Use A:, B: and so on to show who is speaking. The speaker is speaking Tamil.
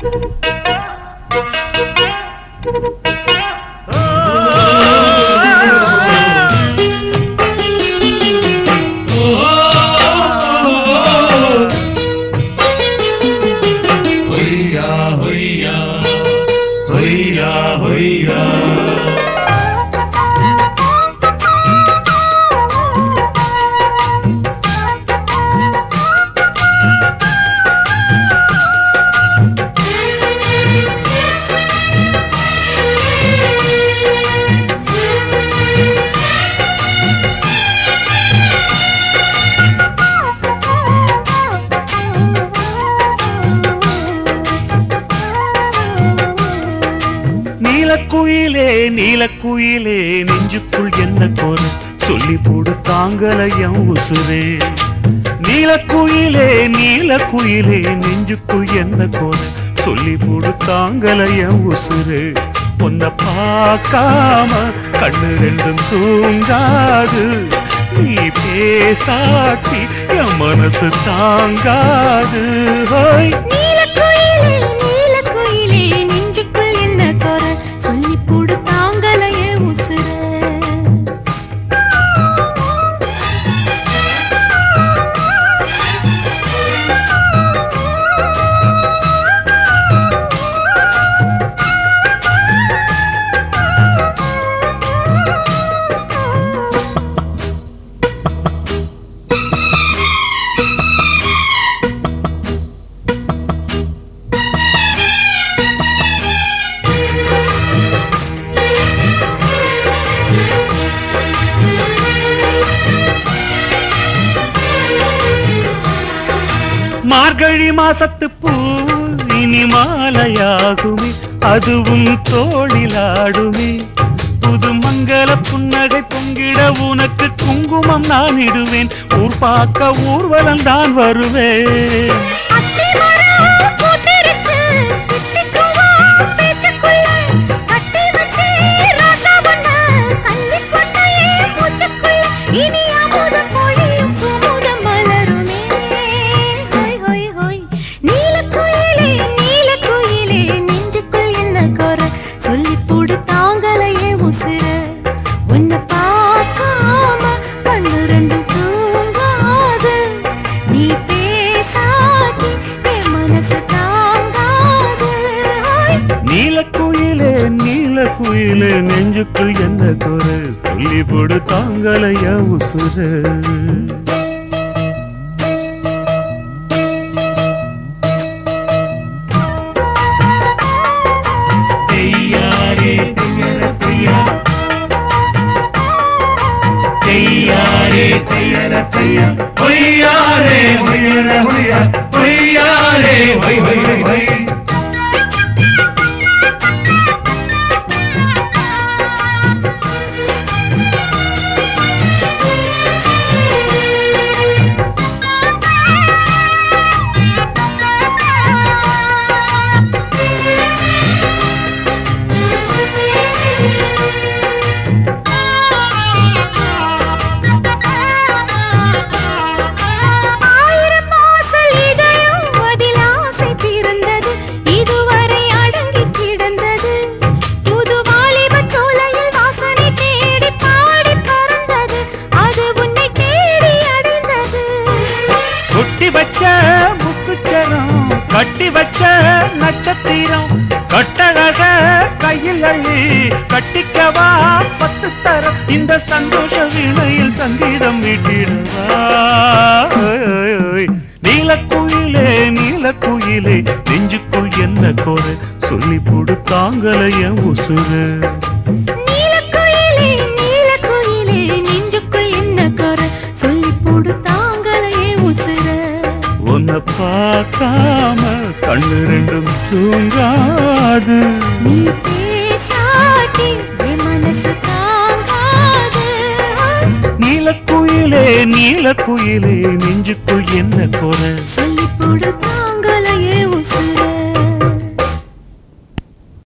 A: ஹொய்யா ஹொய்யா ஹொய்யா ஹொய்யா
B: நீலக்குயிலே நீலக்குயிலே நெஞ்சுக்குள் என்ன கோர சொல்லி போடு தாங்கலையம் உசுரே நீலக்குயிலே நீலக்குயிலே நெஞ்சுக்குள் என்ன கோர சொல்லி போடு தாங்கலையம் உசுரே உன்னை பார்க்காம கண்ணு ரெண்டும் தூங்காது நீ பேசாட்டி என் மனசு தாங்காது ஹோய்
C: நீலக்குயிலே நீலக்குயிலே நெஞ்சுக்குள் என்ன குறை சொல்லி போடு தாங்கலையே உசுர
B: மார்கழி மாசத்து பூ இனி மாலையாகுமே அதுவும் தோளிலாடுமே புது மங்கள புன்னகை பொங்கிட உனக்கு குங்குமம் நான் இடுவேன் ஊர் பார்க்க ஊர்வலம் தான் வருவேன்
C: அத்தி மரம் பூத்திருச்சு, தித்திக்குவா பேச்சுக்குள்ள. கட்டி வச்சே ராசா ஒண்ணு, கன்னிப் பொண்ணையே மூச்சுக்குள்ள. இனி அமுதம் பொழியும் குமுதம் மலருமே. ஹோய், ஹோய், ஹோய். நீலக்குயிலே, நீலக்குயிலே, நெஞ்சுக்குள் என்ன குறை? சொல்லிப் போடு தாங்கலையே உசுர. உன்னை பார்க்காம கண்ணு ரெண்டும் தூங்காது. நீ பேசாட்டி என் மனசு தாங்காது. ஹோய்.
B: நீலக்குயிலே நீலக்குயிலே நெஞ்சுக்குள் என்ன குறை சொல்லி போடு தாங்கலையா உசுர
A: தெய்யாரே தெய்யர தெய்யா தெய்யாரே தெய்யர தெய்யா ஹொய்யாரே ஹொய்யர ஹொய்யா ஹொய்யாரே ஹொய் ஹொய் ஹொய் ஹொய்
C: ஆயிரம் வாசல் இதயம் அதில் ஆசை பிறந்தது இதுவரை அடங்கி கிடந்தது புது வாலிபச் சோலையில் வாசனை தேடி பாடி பறந்தது அது உன்னை தேடி அடைந்தது
B: கொட்டி வச்ச முத்துச்சரம் கட்டி வச்ச நட்சத்திரம் கொட்டழக கையில் அள்ளி கட்டிக்கவா பத்து தரம் இந்த சந்தோஷ வீணையில் சங்கீதம் மீட்டிடவா ஓய், ஓய், ஓய். நீலக்குயிலே நீலக்குயிலே நெஞ்சுக்குள் என்ன கோரு சொல்லி போடு தாங்கலைய உசுறு
C: நீலக்குயிலே நீலக்குயிலே நெஞ்சுக்குள் என்ன குறை சொல்லி போடு தாங்களையே உசுர
B: உன்னை பார்க்காம கண்ணு ரெண்டும் தூங்காது
C: நீ பேசாட்டி என் மனசு தாங்காது
B: நீலக்குயிலே நீலக்குயிலே நெஞ்சுக்குள் என்ன குறை
C: சொல்லி போடு தாங்களையே